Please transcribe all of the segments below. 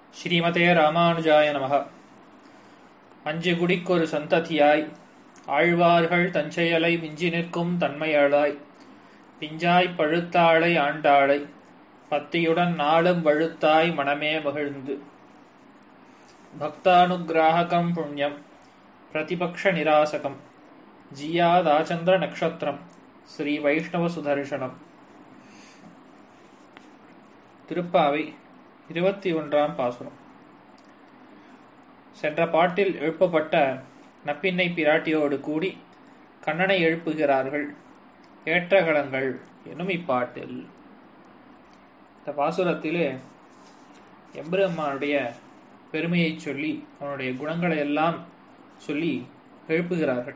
ஸ்ரீமதே ராமானுஜாய நமக அஞ்சு குடிக்கொரு சந்ததியாய் ஆழ்வார்கள் தஞ்சையலை மிஞ்சி நிற்கும் தன்மையாளாய் பிஞ்சாய் பழுத்தாளை ஆண்டாளை பத்தியுடன் நாளும் வழுத்தாய் மனமே மகிழ்ந்து பக்தானுகிராககம் புண்ணியம் பிரதிபக்ஷ நிராசகம் ஜியாதாச்சந்திர நக்ஷத்திரம் ஸ்ரீ வைஷ்ணவ சுதர்சனம் திருப்பாவை இருபத்தி ஒன்றாம் பாசுரம் சென்ற பாட்டில் எழுப்பப்பட்ட நப்பின்னை பிராட்டியோடு கூடி கண்ணனை எழுப்புகிறார்கள் ஏற்றகலங்கள் என்னும் இப்பாட்டில் இந்த பாசுரத்திலே எம்பெருமானுடைய பெருமையை சொல்லி அவனுடைய குணங்களை எல்லாம் சொல்லி எழுப்புகிறார்கள்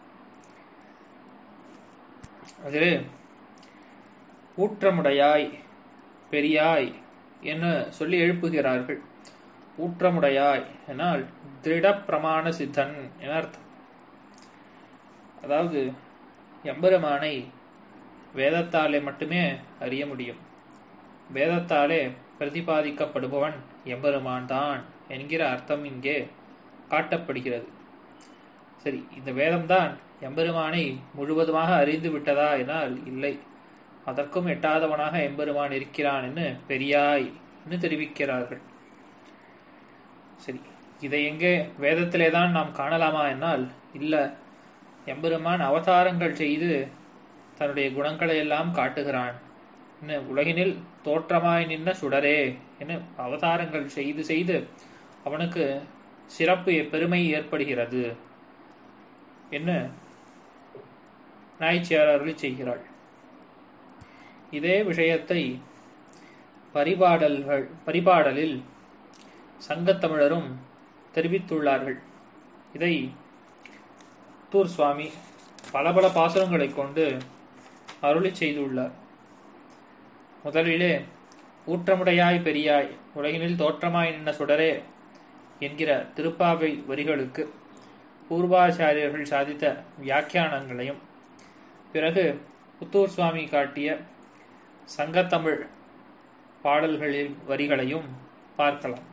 அதில் ஊற்றமுடையாய் பெரியாய் என்று சொல்லி எழுப்புகிறார்கள் ஊற்றமுடையாய் என்னால் திருட பிரமாண சித்தன் என அர்த்தம் அதாவது எம்பெருமானை வேதத்தாலே மட்டுமே அறிய முடியும் வேதத்தாலே பிரதிபாதிக்கப்படுபவன் எம்பெருமான் தான் என்கிற அர்த்தம் இங்கே காட்டப்படுகிறது சரி இந்த வேதம்தான் எம்பெருமானை முழுவதுமாக அறிந்து விட்டதா எனால் இல்லை அதற்கும் எட்டாதவனாக எம்பெருமான் இருக்கிறான் என்று பெரியாய் என்று தெரிவிக்கிறார்கள் சரி இதை எங்கே வேதத்திலே தான் நாம் காணலாமா என்னால் இல்ல எம்பெருமான் அவதாரங்கள் செய்து தன்னுடைய குணங்களை எல்லாம் காட்டுகிறான் உலகினில் தோற்றமாய் நின்ற சுடரே என அவதாரங்கள் செய்து செய்து அவனுக்கு சிறப்பு பெருமை ஏற்படுகிறது என்ன நாய்ச்சியார் அருளி செய்கிறாள் இதே விஷயத்தை பரிபாடல்கள் பரிபாடலில் சங்கத்தமிழரும் தெரிவித்துள்ளார்கள் இதை தூர் சுவாமி பல பல பாசுரங்களை கொண்டு அருளி செய்துள்ளார் முதலிலே ஊற்றமுடையாய் பெரியாய் உலகினில் தோற்றமாய் நின்ற சுடரே என்கிற திருப்பாவை வரிகளுக்கு பூர்வாச்சாரியர்கள் சாதித்த வியாக்கியானங்களையும் பிறகு புத்தூர் சுவாமி காட்டிய சங்கத்தமிழ் பாடல்களின் வரிகளையும் பார்க்கலாம்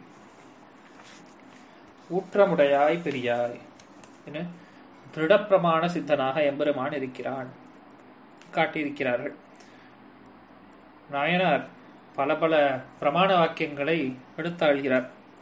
ஊற்றமுடையாய் பெரியாய் என திருடப்பிரமாண சித்தனாக எம்பெருமான் இருக்கிறான் காட்டியிருக்கிறார்கள் நாயனார் பல பல பிரமாண வாக்கியங்களை எடுத்தாள்கிறார்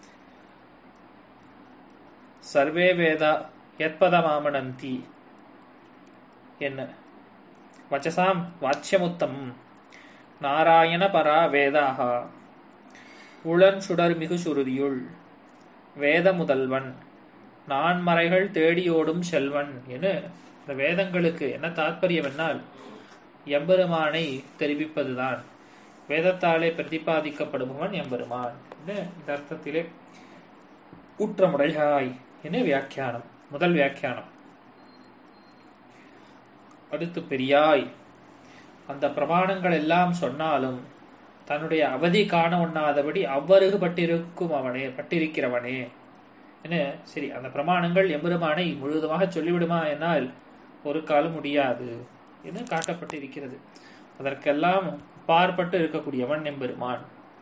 சர்வே வேதா எத்பதமாமனந்தி என்ன வச்சசாம் வாச்சியமுத்தம் நாராயண பரா வேதாக உளன் சுடர் மிகு சுருதியுள் வேத முதல்வன் நான்மறைகள் தேடியோடும் செல்வன் என இந்த வேதங்களுக்கு என்ன தாற்பயம் என்னால் எம்பெருமானை தெரிவிப்பதுதான் வேதத்தாலே பிரதிபாதிக்கப்படுபவன் எம்பெருமான் இந்த அர்த்தத்திலே ஊற்றமுடையாய் என வியாக்கியானம் முதல் வியாக்கியானம் அடுத்து பெரியாய் அந்த பிரமாணங்கள் எல்லாம் சொன்னாலும் தன்னுடைய அவதி காண உண்ணாதபடி அவ்வருகு பட்டிருக்கும் அவனே பட்டிருக்கிறவனே என சரி அந்த பிரமாணங்கள் எம்பெருமானை முழுவதுமாக சொல்லிவிடுமா என்னால் ஒரு காலம் முடியாது என காட்டப்பட்டிருக்கிறது அதற்கெல்லாம் பார்ப்பட்டு இருக்கக்கூடியவன் எம்பெருமான்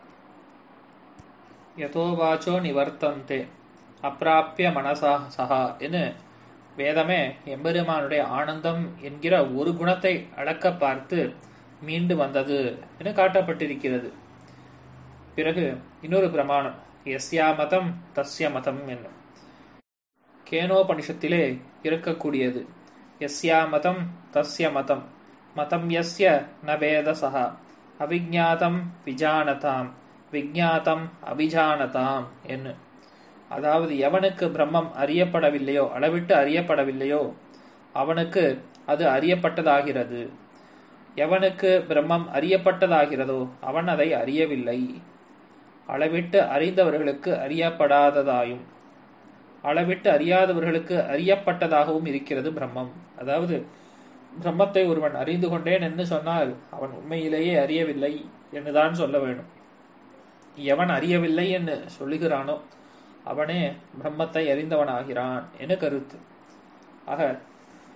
யதோவாச்சோ நிவர்த்தந்தே அப்பிராப்பிய மனசா சகா என வேதமே எம்பெருமானுடைய ஆனந்தம் என்கிற ஒரு குணத்தை அடக்க பார்த்து மீண்டு வந்தது என காட்டப்பட்டிருக்கிறது பிறகு இன்னொரு பிரமாணம் எஸ்யா மதம் தஸ்ய மதம் என்ன கேனோபனிஷத்திலே இருக்கக்கூடியது எஸ்யா மதம் தஸ்ய மதம் மதம் எஸ்ய நவேதசா அவிஜாதம் விஜானதாம் விஜாத்தம் அபிஜானதாம் என்ன அதாவது எவனுக்கு பிரம்மம் அறியப்படவில்லையோ அளவிட்டு அறியப்படவில்லையோ அவனுக்கு அது அறியப்பட்டதாகிறது எவனுக்கு பிரம்மம் அறியப்பட்டதாகிறதோ அவன் அதை அறியவில்லை அளவிட்டு அறிந்தவர்களுக்கு அறியப்படாததாயும் அளவிட்டு அறியாதவர்களுக்கு அறியப்பட்டதாகவும் இருக்கிறது பிரம்மம் அதாவது பிரம்மத்தை ஒருவன் அறிந்து கொண்டேன் என்று சொன்னால் அவன் உண்மையிலேயே அறியவில்லை என்றுதான் சொல்ல வேண்டும் எவன் அறியவில்லை என்று சொல்லுகிறானோ அவனே பிரம்மத்தை அறிந்தவனாகிறான் என கருத்து ஆக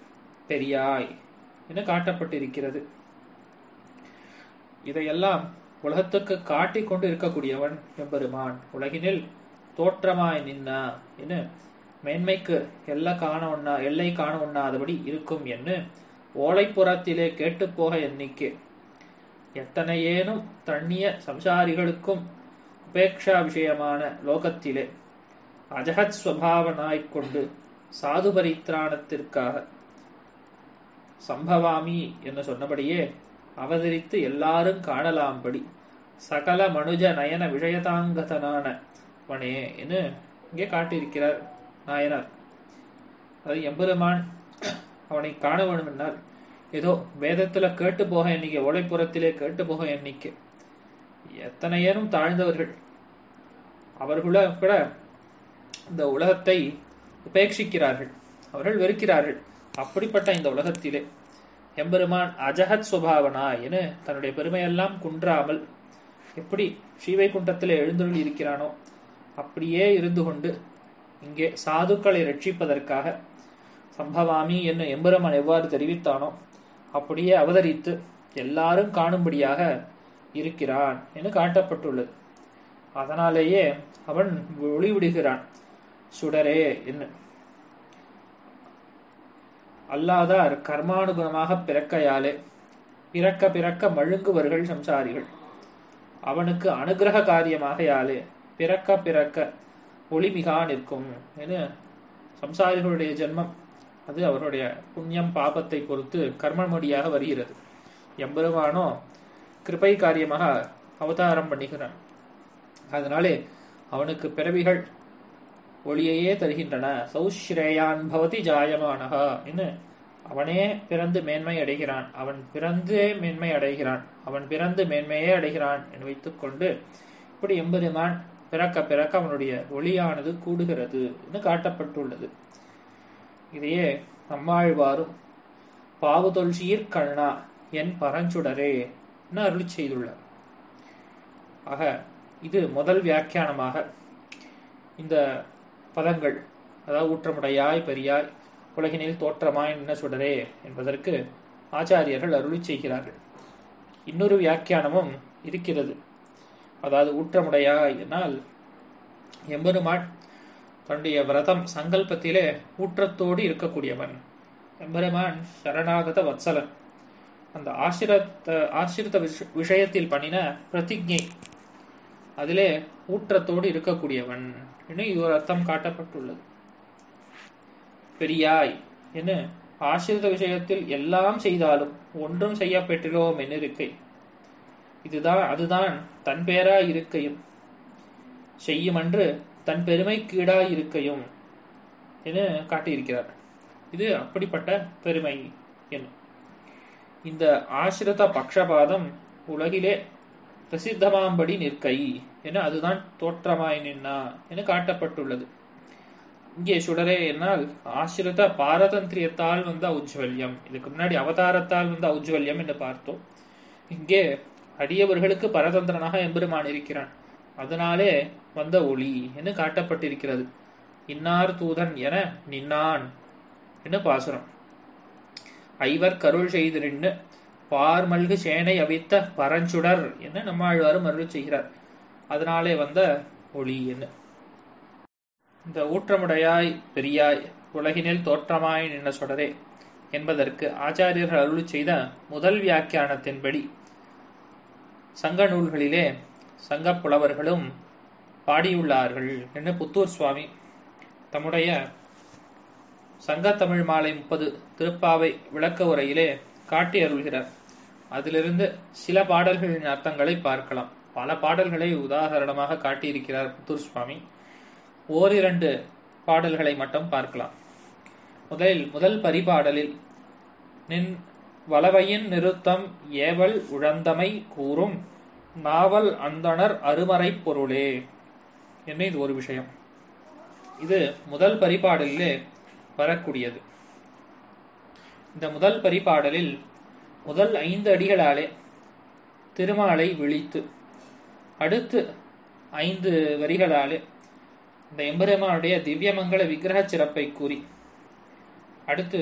பெரியாய் என காட்டப்பட்டிருக்கிறது இதையெல்லாம் உலகத்துக்கு காட்டிக் கொண்டு இருக்கக்கூடியவன் எம்பெருமான் உலகினில் தோற்றமாய் நின்னா என்று மேன்மைக்கு எல்லை காண உண்ணா எல்லை காண உண்ணாதபடி இருக்கும் என்று ஓலைப்புறத்திலே கேட்டுப்போக எண்ணிக்கை எத்தனையேனும் தண்ணிய சம்சாரிகளுக்கும் உபேக்ஷா விஷயமான லோகத்திலே அஜகத் ஸ்வபாவனாய்க் கொண்டு சாது பரித்ராணத்திற்காக சம்பவாமி என்று சொன்னபடியே அவதரித்து எல்லாரும் காணலாம்படி சகல மனுஜ நயன விஷயதாங்கதனான வனே என்று இங்கே காட்டியிருக்கிறார் நாயனார் அது எம்பெருமான் அவனை காண வேண்டும் என்றால் ஏதோ வேதத்துல கேட்டு போக எண்ணிக்கை ஓலைப்புறத்திலே கேட்டு போக எண்ணிக்கை எத்தனையேனும் தாழ்ந்தவர்கள் அவர்கள கூட இந்த உலகத்தை உபேட்சிக்கிறார்கள் அவர்கள் வெறுக்கிறார்கள் அப்படிப்பட்ட இந்த உலகத்திலே எம்பெருமான் அஜகத் சுபாவனா என தன்னுடைய பெருமையெல்லாம் குன்றாமல் எப்படி ஸ்ரீவைகுண்டத்திலே எழுந்தருள் இருக்கிறானோ அப்படியே இருந்து கொண்டு இங்கே சாதுக்களை ரட்சிப்பதற்காக சம்பவாமி என்று எம்பெருமான் எவ்வாறு தெரிவித்தானோ அப்படியே அவதரித்து எல்லாரும் காணும்படியாக இருக்கிறான் என்று காட்டப்பட்டுள்ளது அதனாலேயே அவன் ஒளிவிடுகிறான் சுடரே என்ன அல்லாதார் கர்மானுகுணமாக பிறக்கையாலே பிறக்க பிறக்க மழுங்குவர்கள் சம்சாரிகள் அவனுக்கு அனுகிரக காரியமாக யாலே பிறக்க பிறக்க ஒளிமிகா நிற்கும் என சம்சாரிகளுடைய ஜென்மம் அது அவருடைய புண்ணியம் பாபத்தை பொறுத்து கர்மமடியாக வருகிறது எம்பெருமானோ கிருபை காரியமாக அவதாரம் பண்ணுகிறான் அதனாலே அவனுக்கு பிறவிகள் ஒளியையே தருகின்றன சௌஸ்ரேயான் பவதி ஜாயமானகா என்று அவனே பிறந்து மேன்மை அடைகிறான் அவன் பிறந்தே மேன்மை அடைகிறான் அவன் பிறந்து மேன்மையே அடைகிறான் என்று வைத்துக்கொண்டு இப்படி எம்பெருமான் பிறக்க பிறக்க அவனுடைய ஒளியானது கூடுகிறது என்று காட்டப்பட்டுள்ளது இதையே நம்மாழ்வாரும் பாவுதொல் சீர்கண்ணா என் பரஞ்சுடரே என அருள் செய்துள்ளார் ஆக இது முதல் வியாக்கியானமாக இந்த பதங்கள் அதாவது ஊற்றமுடையாய் பெரியாய் உலகினில் தோற்றமாய் நின்ன சுடரே என்பதற்கு ஆச்சாரியர்கள் அருளி செய்கிறார்கள் இன்னொரு வியாக்கியானமும் இருக்கிறது அதாவது ஊற்றமுடையாய் என்னால் எம்பெருமான் தன்னுடைய விரதம் சங்கல்பத்திலே ஊற்றத்தோடு இருக்கக்கூடியவன் எம்பெருமான் சரணாகத வத்சலன் அந்த ஆசிரத்த ஆசிரித்த விஷயத்தில் பண்ணின பிரதிஜை அதிலே ஊற்றத்தோடு இருக்கக்கூடியவன் என்று இது ஒரு அர்த்தம் காட்டப்பட்டுள்ளது பெரியாய் என ஆசிரித விஷயத்தில் எல்லாம் செய்தாலும் ஒன்றும் செய்யப்பெற்றிலோம் என்னிருக்கை இதுதான் அதுதான் தன் பேராய் இருக்கையும் செய்யுமன்று தன் பெருமை கீழாய் இருக்கையும் என காட்டியிருக்கிறார் இது அப்படிப்பட்ட பெருமை என்ன இந்த ஆசிரித பக்ஷபாதம் உலகிலே பிரசித்தமாம்படி நிற்கை என அதுதான் தோற்றமாய் நின்னா என காட்டப்பட்டுள்ளது இங்கே சுடரே என்னால் ஆசிரித பாரதந்திரியத்தால் வந்த உஜ்வல்யம் இதுக்கு முன்னாடி அவதாரத்தால் வந்த உஜ்வல்யம் என்று பார்த்தோம் இங்கே அடியவர்களுக்கு பரதந்திரனாக எம்பெருமான் இருக்கிறான் அதனாலே வந்த ஒளி என்று காட்டப்பட்டிருக்கிறது இன்னார் தூதன் என நின்னான் என்று பாசுரம் ஐவர் கருள் செய்து நின்று பார்மல்கு சேனை அவித்த பரஞ்சுடர் என்று நம்மாழ்வாரும் அருள் செய்கிறார் அதனாலே வந்த ஒளி என்ன இந்த ஊற்றமுடையாய் பெரியாய் உலகினில் தோற்றமாய் நின்ற சுடரே என்பதற்கு ஆச்சாரியர்கள் அருள் செய்த முதல் வியாக்கியானத்தின்படி சங்க நூல்களிலே சங்க புலவர்களும் பாடியுள்ளார்கள் என்று புத்தூர் சுவாமி தம்முடைய சங்கத்தமிழ் மாலை முப்பது திருப்பாவை விளக்க உரையிலே காட்டி அருள்கிறார் அதிலிருந்து சில பாடல்களின் அர்த்தங்களை பார்க்கலாம் பல பாடல்களை உதாரணமாக காட்டியிருக்கிறார் புத்தூர் சுவாமி ஓரிரண்டு பாடல்களை மட்டும் பார்க்கலாம் முதலில் முதல் பரிபாடலில் நின் வலவையின் நிறுத்தம் ஏவல் உழந்தமை கூறும் நாவல் அந்தணர் அருமறை பொருளே என்ன இது ஒரு விஷயம் இது முதல் பரிபாடலிலே வரக்கூடியது இந்த முதல் பரிபாடலில் முதல் ஐந்து அடிகளாலே திருமாலை விழித்து அடுத்து ஐந்து வரிகளாலே இந்த எம்பெருமானுடைய திவ்யமங்கல விக்கிரக சிறப்பை கூறி அடுத்து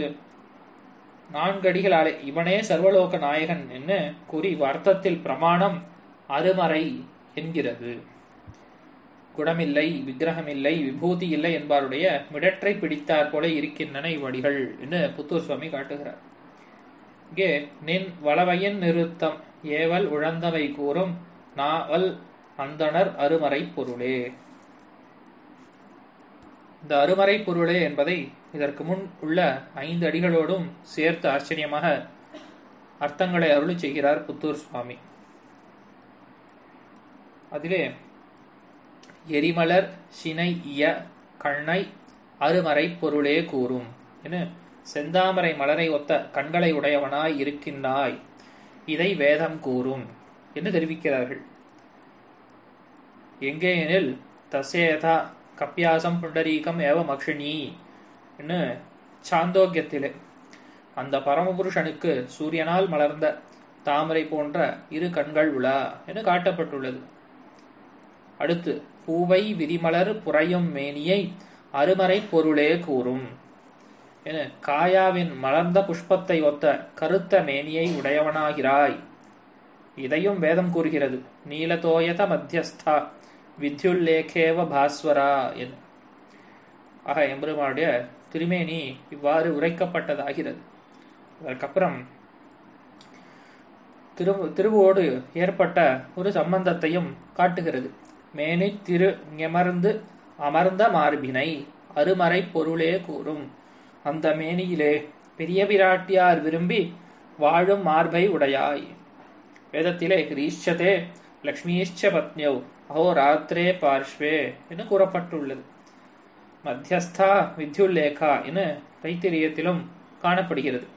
நான்கு அடிகளாலே இவனே சர்வலோக நாயகன் என்று கூறி அர்த்தத்தில் பிரமாணம் அருமறை என்கிறது குணமில்லை விக்கிரகமில்லை விபூதி இல்லை என்பாருடைய மிடற்றை பிடித்தாற் போல இருக்கின்றன இவ்வடிகள் என்று புத்தூர் சுவாமி காட்டுகிறார் இங்கே நின் வளவையின் நிறுத்தம் ஏவல் உழந்தவை கூறும் நாவல் அந்தணர் அருமறை பொருளே இந்த அருமறை பொருளே என்பதை இதற்கு முன் உள்ள ஐந்து அடிகளோடும் சேர்த்து ஆச்சரியமாக அர்த்தங்களை அருளி செய்கிறார் புத்தூர் சுவாமி அதிலே எரிமலர் சினை இய கண்ணை அருமறை பொருளே கூறும் என செந்தாமரை மலரை ஒத்த கண்களை உடையவனாய் இருக்கின்றாய் இதை வேதம் கூறும் என்று தெரிவிக்கிறார்கள் எங்கே எனில் தசேதா கப்பியாசம் புண்டரீகம் ஏவ மக்ஷினி என்று சாந்தோக்கியத்திலே அந்த பரமபுருஷனுக்கு சூரியனால் மலர்ந்த தாமரை போன்ற இரு கண்கள் உலா என காட்டப்பட்டுள்ளது அடுத்து பூவை விரிமலர் புறையும் மேனியை அருமறை பொருளே கூறும் என காயாவின் மலர்ந்த புஷ்பத்தை ஒத்த கருத்த மேனியை உடையவனாகிறாய் இதையும் வேதம் கூறுகிறது நீலதோயத மத்தியஸ்தா வித்யுல்லேகேவ பாஸ்வரா என் ஆக எம்பெருமானுடைய திருமேனி இவ்வாறு உரைக்கப்பட்டதாகிறது அதற்கப்புறம் திரு திருவோடு ஏற்பட்ட ஒரு சம்பந்தத்தையும் காட்டுகிறது மேனி திரு எமர்ந்து அமர்ந்த மார்பினை அருமறை பொருளே கூறும் அந்த மேனியிலே பெரிய பிராட்டியார் விரும்பி வாழும் மார்பை உடையாய் வேதத்திலே கிரீஷ்சதே லக்ஷ்மீஷ்ச பத்னியவ் அஹோ ராத்திரே பார்ஷ்வே என்று கூறப்பட்டுள்ளது மத்தியஸ்தா வித்யுல்லேகா என தைத்திரியத்திலும் காணப்படுகிறது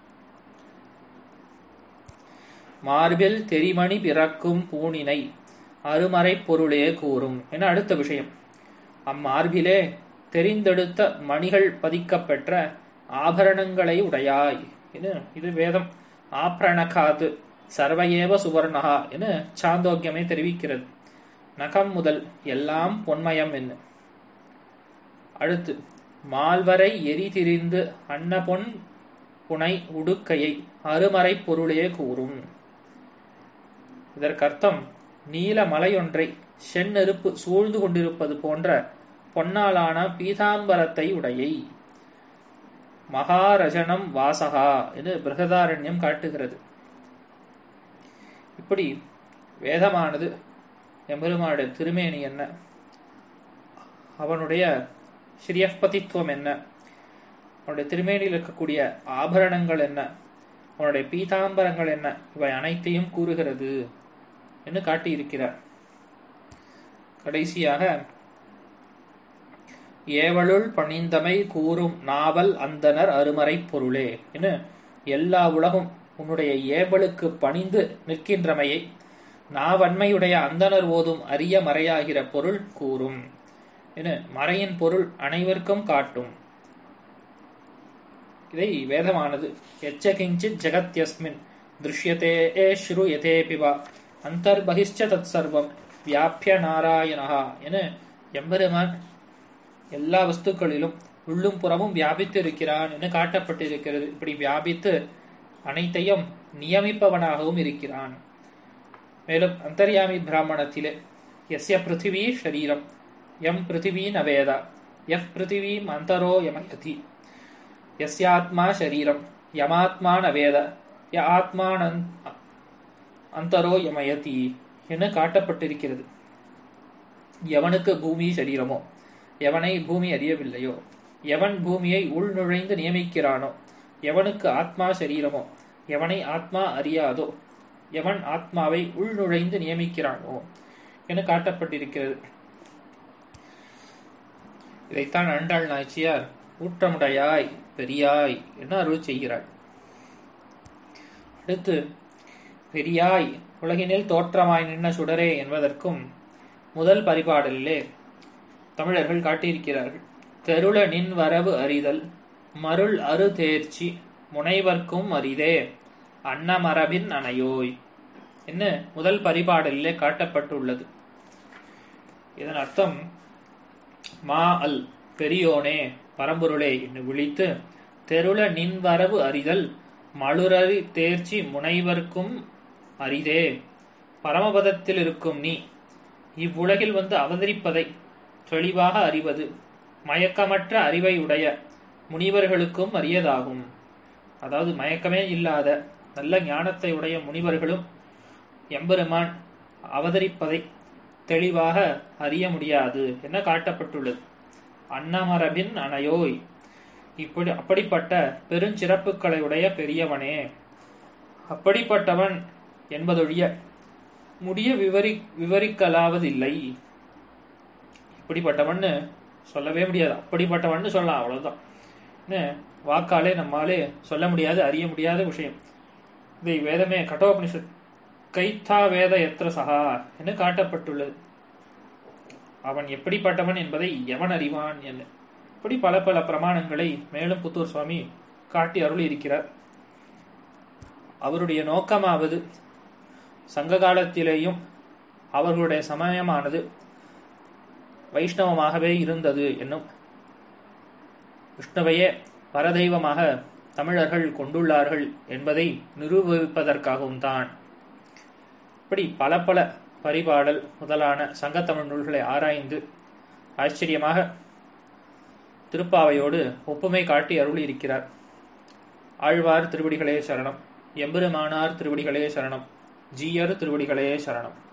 மார்பில் தெரிமணி பிறக்கும் பூணினை அருமறை பொருளே கூறும் என அடுத்த விஷயம் அம்மார்பிலே தெரிந்தெடுத்த மணிகள் பதிக்கப்பெற்ற ஆபரணங்களை உடையாய் என இது வேதம் ஆப்ரணகாது சர்வயேவ சுவர்ணகா என சாந்தோக்கியமே தெரிவிக்கிறது நகம் முதல் எல்லாம் பொன்மயம் என்ன அடுத்து மால்வரை எரி திரிந்து அன்ன பொன் புனை உடுக்கையை அருமறை பொருளே கூறும் இதற்கர்த்தம் நீல மலையொன்றை செந்நெருப்பு சூழ்ந்து கொண்டிருப்பது போன்ற பொன்னாலான பீதாம்பரத்தை உடையை மகாரஜனம் வாசகா என்று பிரகதாரண்யம் காட்டுகிறது இப்படி வேதமானது எம்பெருமானுடைய திருமேனி என்ன அவனுடைய ஸ்ரீயப்பதித்துவம் என்ன அவனுடைய திருமேனியில் இருக்கக்கூடிய ஆபரணங்கள் என்ன அவனுடைய பீதாம்பரங்கள் என்ன இவை அனைத்தையும் கூறுகிறது என்று காட்டியிருக்கிறார் கடைசியாக ஏவலுள் பணிந்தமை கூறும் நாவல் அந்தனர் அருமறை பொருளே என எல்லா உலகும் உன்னுடைய ஏவலுக்கு பணிந்து நிற்கின்றமையை நாவன்மையுடைய அந்தனர் ஓதும் அரிய மறையாகிற பொருள் கூறும் என மறையின் பொருள் அனைவருக்கும் காட்டும் இதை வேதமானது எச்சகிஞ்சித் ஜெகத்யஸ்மின் திருஷ்யத்தே ஸ்ரூயதே பிவா அந்தர்பகிஷ்ச தத் சர்வம் வியாபிய நாராயணா என எம்பெருமான் எல்லா வஸ்துக்களிலும் உள்ளும் புறமும் வியாபித்து இருக்கிறான் என காட்டப்பட்டிருக்கிறது இப்படி வியாபித்து அனைத்தையும் நியமிப்பவனாகவும் இருக்கிறான் மேலும் அந்தர்யாமி பிராமணத்திலே எஸ்ய பிருத்திவி ஷரீரம் எம் பிருத்திவி நவேதா எஃப் பிருத்திவீம் அந்தரோ யமயதி எஸ்யாத்மா ஷரீரம் யமாத்மா நவேத ய ஆத்மானந் அந்தரோ யமயதி என காட்டப்பட்டிருக்கிறது எவனுக்கு பூமி சரீரமோ எவனை பூமி அறியவில்லையோ எவன் பூமியை உள் நுழைந்து நியமிக்கிறானோ எவனுக்கு ஆத்மா சரீரமோ எவனை ஆத்மா அறியாதோ எவன் ஆத்மாவை உள் நுழைந்து நியமிக்கிறானோ என காட்டப்பட்டிருக்கிறது இதைத்தான் அண்டாள் நாச்சியார் ஊற்றமுடையாய் பெரியாய் என அருள் செய்கிறாள் அடுத்து பெரியாய் உலகினில் தோற்றமாய் நின்ன சுடரே என்பதற்கும் முதல் பரிபாடலிலே தமிழர்கள் காட்டியிருக்கிறார்கள் தெருள நின் வரவு அறிதல் மருள் அரு தேர்ச்சி முனைவர்க்கும் அரிதே அன்னமரபின் அணையோய் என்ன முதல் பரிபாடலிலே காட்டப்பட்டுள்ளது இதன் அர்த்தம் மா அல் பெரியோனே பரம்பொருளே என்று விழித்து தெருள நின் வரவு அறிதல் மழுரறி தேர்ச்சி முனைவர்க்கும் அரிதே பரமபதத்தில் இருக்கும் நீ இவ்வுலகில் வந்து அவதரிப்பதை தெளிவாக அறிவது மயக்கமற்ற அறிவை உடைய முனிவர்களுக்கும் அரியதாகும் அதாவது மயக்கமே இல்லாத நல்ல ஞானத்தை உடைய முனிவர்களும் எம்பெருமான் அவதரிப்பதை தெளிவாக அறிய முடியாது என காட்டப்பட்டுள்ளது அன்னமரபின் அணையோய் இப்படி அப்படிப்பட்ட பெருஞ்சிறப்புகளை உடைய பெரியவனே அப்படிப்பட்டவன் என்பதொழிய முடிய விவரி விவரிக்கலாவதில்லை இப்படிப்பட்டவன்னு சொல்லவே முடியாது அப்படிப்பட்டவன்னு சொல்லலாம் அவ்வளவுதான் வாக்காலே நம்மாலே சொல்ல முடியாது அறிய முடியாத விஷயம் இதை வேதமே கட்டோபனிஷத் கைத்தா வேத எத்திர சகா என்று காட்டப்பட்டுள்ளது அவன் எப்படிப்பட்டவன் என்பதை எவன் அறிவான் என்ன இப்படி பல பல பிரமாணங்களை மேலும் புத்தூர் சுவாமி காட்டி அருள் இருக்கிறார் அவருடைய நோக்கமாவது சங்க காலத்திலேயும் அவர்களுடைய சமயமானது வைஷ்ணவமாகவே இருந்தது என்னும் விஷ்ணுவையே பரதெய்வமாக தமிழர்கள் கொண்டுள்ளார்கள் என்பதை நிரூபிப்பதற்காகவும் தான் இப்படி பல பல பரிபாடல் முதலான சங்கத்தமிழ் நூல்களை ஆராய்ந்து ஆச்சரியமாக திருப்பாவையோடு ஒப்புமை காட்டி அருள் இருக்கிறார் ஆழ்வார் திருவடிகளே சரணம் எம்பெருமானார் திருவடிகளே சரணம் ஜீயர் திருவடிகளே சரணம்